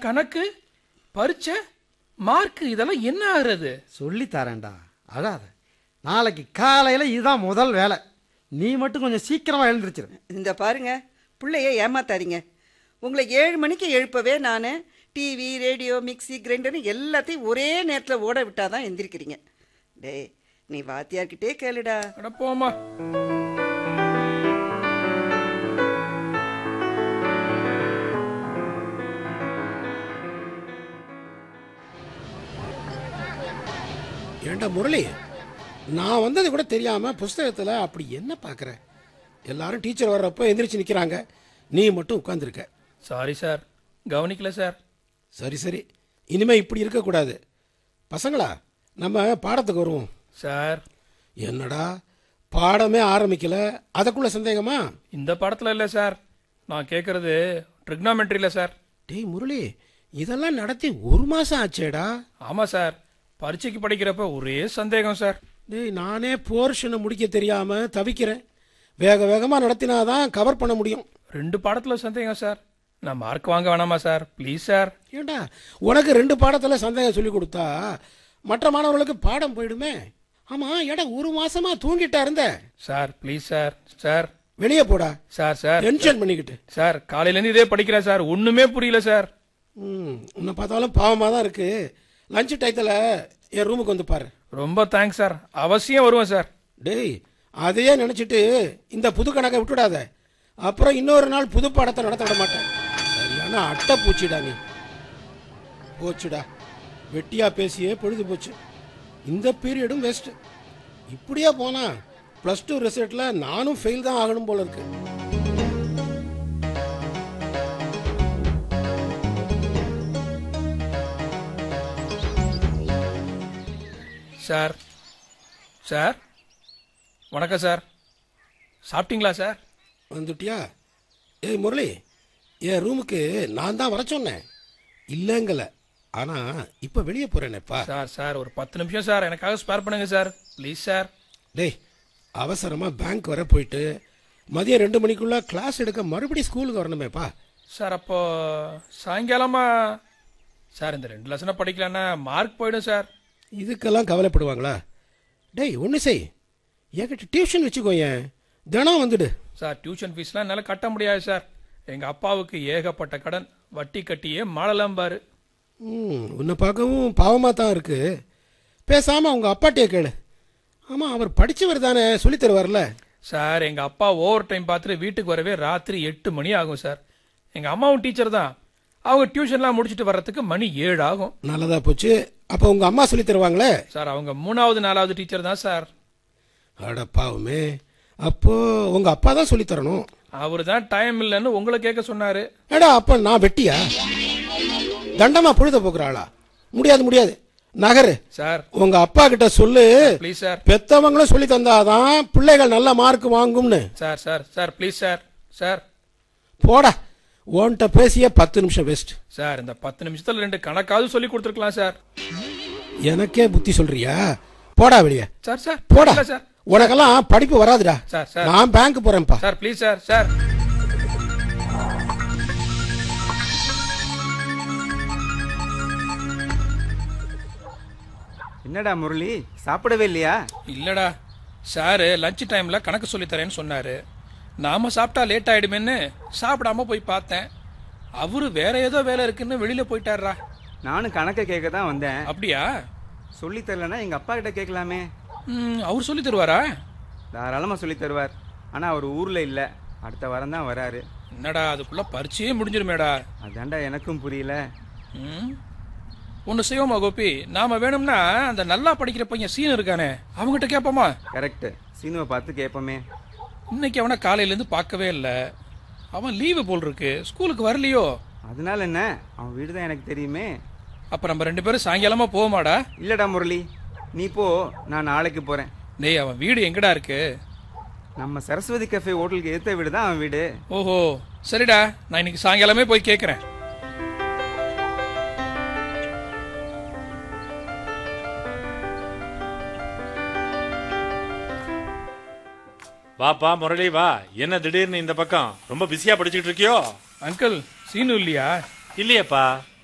கணக்கு பரீட்சை மார்க் இதெல்லாம் என்ன ஆகுறது சொல்லி தரேன்டா அழாத நாளைக்கு காலையில் இதுதான் முதல் வேலை நீ மட்டும் கொஞ்சம் சீக்கிரமாக எழுந்திருச்சிரு இந்த பாருங்க பிள்ளைய ஏமாத்தாதீங்க உங்களை ஏழு மணிக்கு எழுப்பவே நான் டிவி ரேடியோ மிக்ஸி கிரைண்டர்னு எல்லாத்தையும் ஒரே நேரத்தில் ஓட விட்டாதான் எந்திரிக்கிறீங்க டேய் நீ வாத்தியார்கிட்டே கேளுடா அட போம்மா ஏண்டா முரளி நான் வந்தது கூட தெரியாம புஸ்தகத்துல அப்படி என்ன பார்க்குற எல்லாரும் டீச்சர் வர்றப்போ எந்திரிச்சு நிற்கிறாங்க நீ மட்டும் உட்காந்துருக்க சாரி சார் கவனிக்கல சார் சரி சரி இனிமே இப்படி இருக்கக்கூடாது பசங்களா நம்ம பாடத்துக்கு வருவோம் சார் என்னடா பாடமே ஆரம்பிக்கல அதுக்குள்ள சந்தேகமா இந்த படத்துல இல்ல சார் நான் கேட்கறது ட்ரிக்னாமெட்ரியில சார் டேய் முரளி இதெல்லாம் நடத்தி ஒரு மாசம் ஆச்சேடா ஆமா சார் பரீட்சைக்கு படிக்கிறப்ப ஒரே சந்தேகம் சார் டேய் நானே போர்ஷனை முடிக்க தெரியாம தவிக்கிறேன் வேக வேகமா நடத்தினாதான் கவர் பண்ண முடியும் ரெண்டு பாடத்துல சந்தேகம் சார் நான் மார்க் வாங்க வேணாமா சார் ப்ளீஸ் சார் ஏண்டா உனக்கு ரெண்டு பாடத்துல சந்தேகம் சொல்லி கொடுத்தா மற்ற மாணவர்களுக்கு பாடம் போயிடுமே ஆமா ஏடா ஒரு மாசமா தூங்கிட்டா இருந்த சார் ப்ளீஸ் சார் சார் வெளியே போடா சார் சார் டென்ஷன் பண்ணிக்கிட்டு சார் காலையிலேருந்து இதே படிக்கிறேன் சார் ஒண்ணுமே புரியல சார் ம் உன்னை பார்த்தாலும் பாவமாக தான் இருக்கு லஞ்ச் டயத்தில் என் ரூமுக்கு வந்து பாரு ரொம்ப தேங்க்ஸ் சார் அவசியம் வருவேன் சார் டேய் அதையே நினச்சிட்டு இந்த புது கணக்கை விட்டுடாத அப்புறம் இன்னொரு நாள் புது பாடத்தை நடத்த விட மாட்டேன் சரியான அட்டை பூச்சிடா நீ போச்சுடா வெட்டியா பேசியே பொழுது போச்சு இந்த பீரியடும் வேஸ்ட் இப்படியே போனா ப்ளஸ் டூ ரிசல்ட்டில் நானும் ஃபெயில் தான் ஆகணும் போல இருக்கு சார் சார் வணக்கம் சார் சாப்பிட்டீங்களா சார் வந்துட்டியா ஏய் முரளி என் ரூமுக்கு நான் தான் வர சொன்னேன் இல்லைங்கல ஆனா இப்ப வெளியே போறேனேப்பா சார் சார் ஒரு பத்து நிமிஷம் சார் எனக்காக ஸ்பேர் பண்ணுங்க சார் ப்ளீஸ் சார் டேய் அவசரமா பேங்க் வர போயிட்டு மதியம் ரெண்டு மணிக்குள்ள கிளாஸ் எடுக்க மறுபடியும் ஸ்கூலுக்கு வரணுமேப்பா சார் அப்போ சாயங்காலமா சார் இந்த ரெண்டு லெசனை படிக்கலன்னா மார்க் போயிடும் சார் இதுக்கெல்லாம் கவலைப்படுவாங்களா டேய் ஒன்று செய் என்கிட்ட டியூஷன் வச்சுக்கோயேன் தினம் வந்துடு சார் டியூஷன் ஃபீஸ்லாம் என்னால் கட்ட முடியாது சார் எங்கள் அப்பாவுக்கு ஏகப்பட்ட கடன் வட்டி கட்டியே மாளலாம் பாரு ம் உன்னை பார்க்கவும் பாவமாக தான் இருக்கு பேசாம உங்க அப்பாட்டியே கேளு ஆமா அவர் படிச்சவர் தானே சொல்லி தருவார்ல சார் எங்கள் அப்பா ஓவர் டைம் பார்த்துட்டு வீட்டுக்கு வரவே ராத்திரி எட்டு மணி ஆகும் சார் எங்கள் அம்மாவும் டீச்சர் தான் அவங்க டியூஷன்லாம் முடிச்சுட்டு வர்றதுக்கு மணி ஏழு ஆகும் நல்லதா போச்சு அப்போ உங்க அம்மா சொல்லி தருவாங்களே சார் அவங்க மூணாவது நாலாவது டீச்சர் தான் சார் அட பாவமே அப்போ உங்க அப்பா தான் சொல்லி தரணும் அவர் தான் டைம் இல்லைன்னு உங்களை கேட்க சொன்னார் ஏடா அப்ப நான் வெட்டியா தண்டமா பொழுத போக்குறாளா முடியாது முடியாது நகரு சார் உங்க அப்பா கிட்ட சொல்லு ப்ளீஸ் சார் பெத்தவங்களும் சொல்லி தந்தாதான் பிள்ளைகள் நல்ல மார்க் வாங்கும்னு sir sir sir please sir sir போடா உன்கிட்ட பேசிய பத்து நிமிஷம் வேஸ்ட் சார் இந்த பத்து நிமிஷத்தில் ரெண்டு கணக்காவது சொல்லி கொடுத்துருக்கலாம் சார் எனக்கே புத்தி சொல்றியா போடா வெளியே சார் சார் போடா இல்ல சார் உனக்கெல்லாம் படிப்பு வராதுடா சார் சார் நான் பேங்க் போறேன்ப்பா சார் ப்ளீஸ் சார் சார் என்னடா முரளி சாப்பிடவே இல்லையா இல்லடா சார் லஞ்ச் டைம்ல கணக்கு சொல்லி தரேன்னு சொன்னாரு நாம சாப்பிட்டா லேட் ஆயிடுமேன்னு சாப்பிடாம போய் பார்த்தேன் அவரு வேற ஏதோ வேலை இருக்குன்னு வெளியில போயிட்டாருடா நானும் கணக்கை கேட்க தான் வந்தேன் அப்படியா சொல்லி தரலன்னா எங்க அப்பா கிட்ட கேட்கலாமே ம், அவர் சொல்லி தருவாரா தாராளமா சொல்லி தருவார் ஆனா அவர் ஊர்ல இல்ல அடுத்த வாரம் தான் வராரு என்னடா அதுக்குள்ள பரிச்சையே முடிஞ்சிருமேடா அதான்டா எனக்கும் புரியல ம் ஒன்று செய்வோமா கோபி நாம வேணும்னா அந்த நல்லா படிக்கிற பையன் சீன் இருக்கானே அவங்ககிட்ட கேட்போமா கரெக்ட் சீனுவை பார்த்து கேட்போமே இன்னைக்கு அவனை காலையிலேருந்து பார்க்கவே இல்லை அவன் லீவு போல் இருக்கு ஸ்கூலுக்கு வரலையோ அதனால என்ன அவன் வீடு தான் எனக்கு தெரியுமே அப்ப நம்ம ரெண்டு பேரும் சாயங்காலமா போவோமாடா இல்லடா முரளி நீ போ நான் நாளைக்கு போறேன் டேய் அவன் வீடு எங்கடா இருக்கு நம்ம சரஸ்வதி கஃபே ஹோட்டலுக்கு எதிர்த்த வீடு தான் அவன் வீடு ஓஹோ சரிடா நான் இன்னைக்கு சாயங்காலமே போய் கேட்குறேன் வாப்பா முரளி வா என்ன திடீர்னு இந்த பக்கம் ரொம்ப பிஸியா படிச்சுட்டு இருக்கியோ அங்கிள் சீனு இல்லையா இல்லையேப்பா